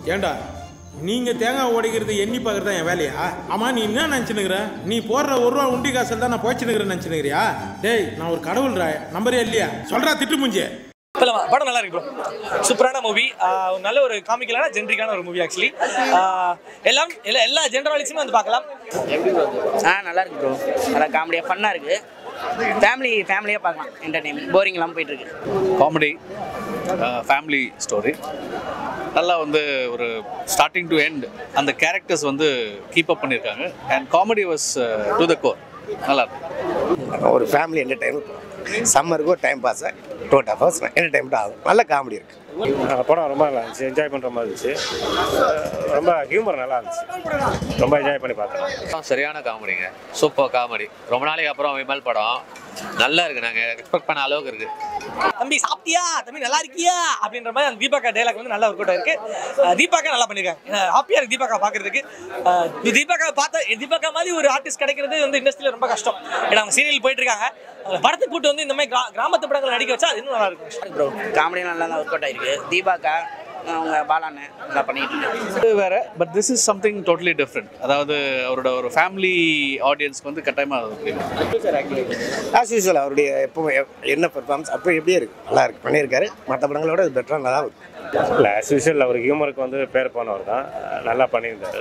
ஏண்டா நீங்க தேங்காய் உடைக்கிறது எண்ணி பார்க்கறது தான் என் வேலையா ஆமா நீ என்ன நினச்சினுக்கிற நீ போடுற ஒரு ரூபா உண்டி காசில் தான் நான் போச்சுனுக்கிறேன் நினச்சினுக்கிறியா டேய் நான் ஒரு கடவுள்ரா நம்பரே இல்லையா சொல்றா திட்டு முஞ்சே போலாமா? படம் நல்லா இருக்கு ப்ரோ சூப்பரான மூவி நல்ல ஒரு காமிக்கலான ஜென்ரிக்கான ஒரு மூவி ஆக்சுவலி எல்லாம் எல்லா எல்லா ஜென்ரலிஸுமே வந்து பார்க்கலாம் ஆ நல்லா இருக்கு ப்ரோ நல்லா காமெடியாக ஃபன்னாக இருக்கு ஃபேமிலி ஃபேமிலியாக பார்க்கலாம் என்டர்டைன்மெண்ட் போரிங் இல்லாமல் போயிட்டு இருக்கு காமெடி ஃபேமிலி ஸ்டோரி நல்லா வந்து ஒரு ஸ்டார்டிங் டு எண்ட் அந்த கேரக்டர்ஸ் வந்து கீப் அப் பண்ணியிருக்காங்க and comedy was to the core நல்லா இருக்கு ஒரு ஃபேமிலி என்டர்டைன்மெண்ட் சம்மருக்கு ஒரு time pass two and hours entertainment ஆகும் நல்ல காமெடி இருக்குது படம் ரொம்ப நல்லா இருந்துச்சு என்ஜாய் பண்ணுற மாதிரி இருந்துச்சு அஹ் ரொம்ப ஹியூமர் நல்லா இருந்துச்சு ரொம்ப என்ஜாய் பண்ணி பார்த்தேன் சரியான காமெடிங்க சூப்பர் காமெடி ரொம்ப நாளைக்கு அப்புறம் விமல் படம் நல்லா இருக்கு நாங்க எக்ஸ்பெக்ட் பண்ண அளவுக்கு இருக்கு தம்பி சாப்பிட்டியா தம்பி நல்லா இருக்கியா அப்படின்ற மாதிரி அந்த தீபாக்கா டைலாக் வந்து நல்லா ஒர்க் அவுட் ஆயிருக்கு அஹ் தீபாக்கா நல்லா பண்ணிருக்காங்க ஹாப்பியா இருக்கு தீபாக்கா பாக்குறதுக்கு அஹ் தீபாக்கா பார்த்த தீபாக்கா மாதிரி ஒரு ஆர்டிஸ்ட் கிடைக்கிறது வந்து இண்டஸ்ட்ரியில ரொம்ப கஷ்டம் ஏன்னா அவங்க சீரியல் போயிட்டு இருக்காங்க அவங்க படத்துக்கு கூட்டு வந்து இந்த மாதிரி கிரா- கிராமத்து படங்கள் நடிக்க வச்சா அது இன்னும் நல்லா இருக்கும் ப்ரோ காமெடியாக நல்லா தான் ஒர்க் அவுட் ஆயிருக்கு தீபாக்கா அவங்க பாலாண்ணே நல்லா பண்ணிட்டு இருக்கு இது வேற but this is something totally different அதாவது அவரோட ஒரு ஃபேமிலி ஆடியன்ஸ்க்கு வந்து கட்டாயமாக அது புரியும் ஆஸ் யூஸ்வல் அவருடைய எப்போ என்ன பெர்ஃபார்மன்ஸ் அப்போ எப்படியே இருக்கு நல்லா இருக்கு பண்ணியிருக்காரு மற்ற படங்களோட இது பெட்டராக நல்லா இருக்கு இல்லை ஆஸ் யூஷுவல் அவர் ஹியூமருக்கு வந்து பேர் போனவர் தான் நல்லா பண்ணியிருந்தாரு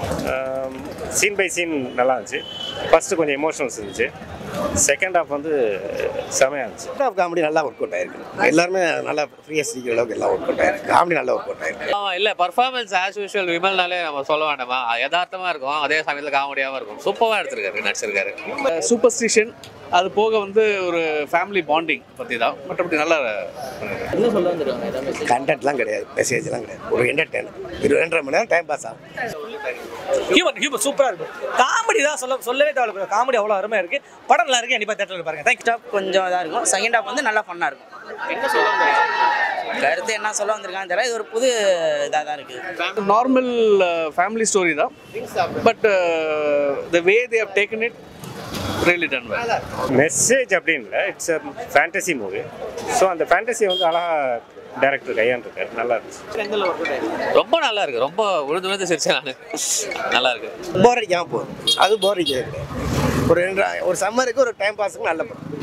சீன் பை சீன் நல்லா இருந்துச்சு ஃபஸ்ட்டு கொஞ்சம் எமோஷனல்ஸ் இருந்துச்சு செகண்ட் ஹாஃப் வந்து செமையாக இருந்துச்சு செகண்ட் ஆஃப் காமெடி நல்லா ஒர்க் அவுட் ஆயிருக்கு எல்லாருமே நல்லா ஃப்ரீயாக சிரிக்கிற அளவுக்கு எல்லாம் ஒர்க் அவுட் ஆயிருக்கு காமெடி நல்லா ஒர்க் அவுட் ஆயிருக்கு ஆமா இல்ல பர்ஃபார்மன்ஸ் ஆஸ் யூஷுவல் விமல்னாலே நம்ம சொல்ல வேண்டாமா யதார்த்தமா இருக்கும் அதே சமயத்துல காமெடியாவும் இருக்கும் சூப்பரா எடுத்திருக்காரு நடிச்சிருக்காரு சூப்பர்ஸ்டிஷன் அது போக வந்து ஒரு ஃபேமிலி பாண்டிங் பற்றி தான் மற்றபடி நல்லா பண்ணியிருக்காரு கண்டென்ட்லாம் கிடையாது மெசேஜ்லாம் கிடையாது ஒரு என்டர்டைன் ஒரு ரெண்டரை மணி நேரம் டைம் பாஸ் ஆகும் ஹியூமன் ஹியூமன் சூப்பரா இருக்கும் காமெடி தான் சொல்ல சொல்லவே தேவை காமெடி அவ்வளவு அருமையா இருக்கு படம் நல்லா இருக்கு கண்டிப்பா தேட்டர்ல பாருங்க தேங்க்யூ ஃபர்ஸ்ட் ஹாஃப் கொஞ்சம் இதாக இருக்கும் செகண்ட் ஹாஃப் வந்து நல்லா ஃபன்னாக இருக்கும் கருத்து என்ன சொல்ல வந்திருக்கான்னு தெரியல இது ஒரு புது இதாக தான் இருக்குது நார்மல் ஃபேமிலி ஸ்டோரி தான் but the way they have taken it really done well message அப்படின்னு இல்லை it's a fantasy movie so அந்த ஃபேண்டசியை வந்து அழகாக டேரக்டர் கையாண்டிருக்காரு நல்லா இருந்துச்சு ரொம்ப நல்லா இருக்கு ரொம்ப உழுந்து உழுந்து சிரிச்சேன் நானு நல்லா இருக்கு போர் அடிக்காமல் போகுது அது போர் அடிக்கிறது ஒரு ரெண்டு ஒரு சம்மருக்கு ஒரு டைம் பாஸுக்கு நல்ல படம்